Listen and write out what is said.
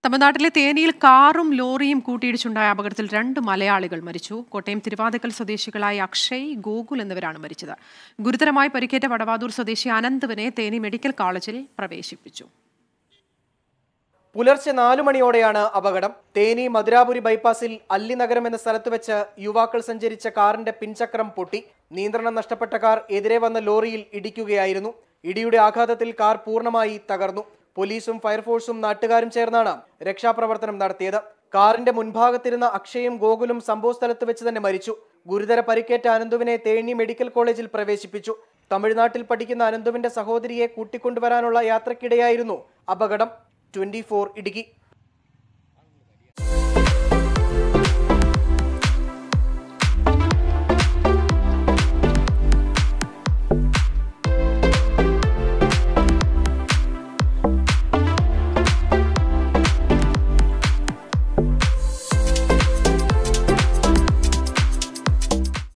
തമിഴ്നാട്ടിലെ തേനിയിൽ കാറും ലോറിയും കൂട്ടിയിടിച്ചുണ്ടായ അപകടത്തിൽ രണ്ട് മലയാളികൾ മരിച്ചു കോട്ടയം തിരുവാതിക്കൽ സ്വദേശികളായ അക്ഷയ് ഗോകുൽ എന്നിവരാണ് മരിച്ചത് ഗുരുതരമായി പരിക്കേറ്റ വടവാതൂർ സ്വദേശി അനന്തുവിനെ തേനി മെഡിക്കൽ കോളേജിൽ പ്രവേശിപ്പിച്ചു പുലർച്ചെ നാലു മണിയോടെയാണ് അപകടം തേനി മധുരാപുരി ബൈപ്പാസിൽ അല്ലിനഗരം എന്ന സ്ഥലത്ത് വെച്ച് യുവാക്കൾ സഞ്ചരിച്ച കാറിന്റെ പിൻചക്രം പൊട്ടി നിയന്ത്രണം നഷ്ടപ്പെട്ട കാർ എതിരെ വന്ന ലോറിയിൽ ഇടിക്കുകയായിരുന്നു ഇടിയുടെ ആഘാതത്തിൽ കാർ പൂർണ്ണമായി തകർന്നു പോലീസും ഫയർഫോഴ്സും നാട്ടുകാരും ചേർന്നാണ് രക്ഷാപ്രവർത്തനം നടത്തിയത് കാറിന്റെ മുൻഭാഗത്തിരുന്ന അക്ഷയും ഗോകുലും സംഭവസ്ഥലത്ത് വെച്ച് തന്നെ മരിച്ചു ഗുരുതര പരിക്കേറ്റ അനന്തുവിനെ തേനി മെഡിക്കൽ കോളേജിൽ പ്രവേശിപ്പിച്ചു തമിഴ്നാട്ടിൽ പഠിക്കുന്ന അനന്തുവിന്റെ സഹോദരിയെ കൂട്ടിക്കൊണ്ടുവരാനുള്ള യാത്രക്കിടെയായിരുന്നു അപകടം ട്വന്റി ഇടുക്കി